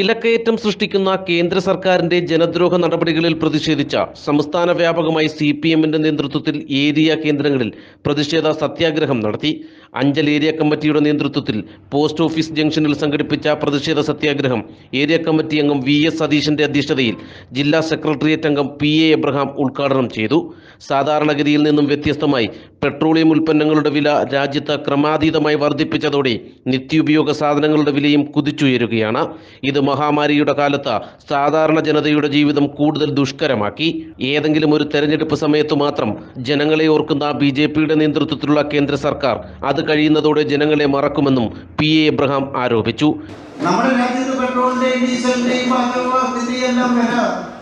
വിലക്കയറ്റം സൃഷ്ടിക്കുന്ന കേന്ദ്ര സർക്കാരിന്റെ ജനദ്രോഹ നടപടികളിൽ പ്രതിഷേധിച്ച സംസ്ഥാന വ്യാപകമായി സി പി എമ്മിന്റെ നേതൃത്വത്തിൽ ഏരിയ കേന്ദ്രങ്ങളിൽ പ്രതിഷേധ സത്യാഗ്രഹം നടത്തി അഞ്ചൽ ഏരിയ കമ്മിറ്റിയുടെ നേതൃത്വത്തിൽ പോസ്റ്റ് ഓഫീസ് ജംഗ്ഷനിൽ സംഘടിപ്പിച്ച പ്രതിഷേധ സത്യാഗ്രഹം ഏരിയ കമ്മിറ്റി അംഗം വി എസ് സതീശന്റെ അധ്യക്ഷതയിൽ ജില്ലാ സെക്രട്ടേറിയറ്റ് അംഗം പി എ എബ്രഹാം ഉദ്ഘാടനം ചെയ്തു സാധാരണഗതിയിൽ നിന്നും വ്യത്യസ്തമായി പെട്രോളിയം ഉൽപ്പന്നങ്ങളുടെ വില രാജ്യത്ത് ക്രമാതീതമായി വർദ്ധിപ്പിച്ചതോടെ നിത്യോപയോഗ സാധനങ്ങളുടെ വിലയും കുതിച്ചുയരുകയാണ് ഇത് മഹാമാരിയുടെ കാലത്ത് സാധാരണ ജനതയുടെ ജീവിതം കൂടുതൽ ദുഷ്കരമാക്കി ഏതെങ്കിലും ഒരു തെരഞ്ഞെടുപ്പ് സമയത്ത് മാത്രം ജനങ്ങളെ ഓർക്കുന്ന ബി ജെ പിയുടെ നേതൃത്വത്തിലുള്ള കേന്ദ്ര സർക്കാർ അത് കഴിയുന്നതോടെ ജനങ്ങളെ മറക്കുമെന്നും പി എ എബ്രഹാം ആരോപിച്ചു നമ്മുടെ രാജ്യത്ത് പെട്രോളിന്റെയും ഡീസലിന്റെയും പാചകത്തിന്റെയും എല്ലാം വില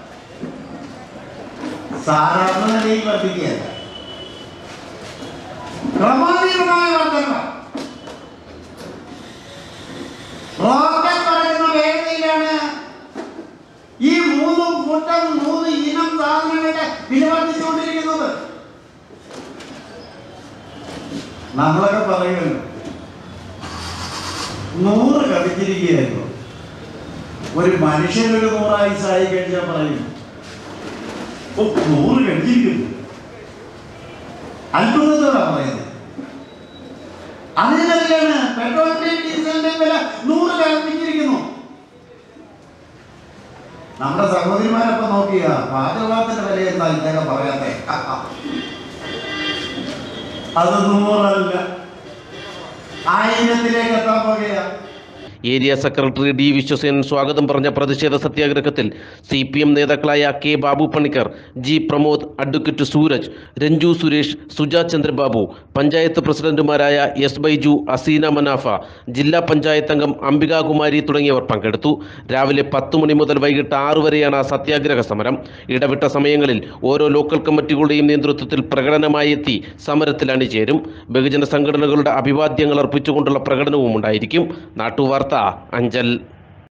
സാധാരണ നിലയിൽ വർദ്ധിക്കുകയല്ല ക്രമാതീതമായ വർധന റോക്കറ്റ് പറയുന്ന വേഗതയിലാണ് ഈ മൂന്ന് കൂട്ടം മൂന്ന് ഇനം സാധനങ്ങളുടെ വില വർദ്ധിച്ചുകൊണ്ടിരിക്കുന്നത് നമ്മളൊക്കെ പറയുമല്ലോ നൂറ് കവിഞ്ഞിരിക്കുകയായിരുന്നു ഒരു മനുഷ്യനൊരു നൂറായുസായി കഴിഞ്ഞാൽ പറയും "ഓ, നൂറ് കഴിഞ്ഞിരിക്കുന്നു അത്ഭുതത്തോടാ പറയുന്നത് അതിനൊക്കെയാണ് പെട്രോളിന്റെയും ഡീസലിന്റെയും വില നൂറ് കവിഞ്ഞിരിക്കുന്നു നമ്മുടെ സഹോദരിമാരൊപ്പം നോക്കിയ പാചകവാത്തിന്റെ വില എന്താ ഇദ്ദേഹം പറയാത്തെ അത് നൂറല്ല ആയിരത്തിലേക്ക് എത്താൻ പോകുകയാ ഏരിയ സെക്രട്ടറി ഡി വിശ്വസേനൻ സ്വാഗതം പറഞ്ഞ പ്രതിഷേധ സത്യാഗ്രഹത്തിൽ സി പി എം നേതാക്കളായ K Babu Panicker G Pramod advocate Sooraj Ranju Suresh Suja Chandrababu panchayat പ്രസിഡന്റുമാരായ എസ് ബൈജു അസീന മനാഫ ജില്ലാ പഞ്ചായത്ത് അംഗം അംബികാകുമാരി തുടങ്ങിയവർ പങ്കെടുത്തു രാവിലെ പത്ത് മണി മുതൽ വൈകിട്ട് ആറ് വരെയാണ് സത്യാഗ്രഹ സമരം ഇടവിട്ട സമയങ്ങളിൽ ഓരോ ലോക്കൽ കമ്മിറ്റികളുടെയും നേതൃത്വത്തിൽ പ്രകടനമായി എത്തി സമരത്തിൽ അണിചേരും ബഹുജന സംഘടനകളുടെ അഭിവാദ്യങ്ങൾ അർപ്പിച്ചുകൊണ്ടുള്ള പ്രകടനവും ഉണ്ടായിരിക്കും നാട്ടുവാർത്ത അഞ്ചൽ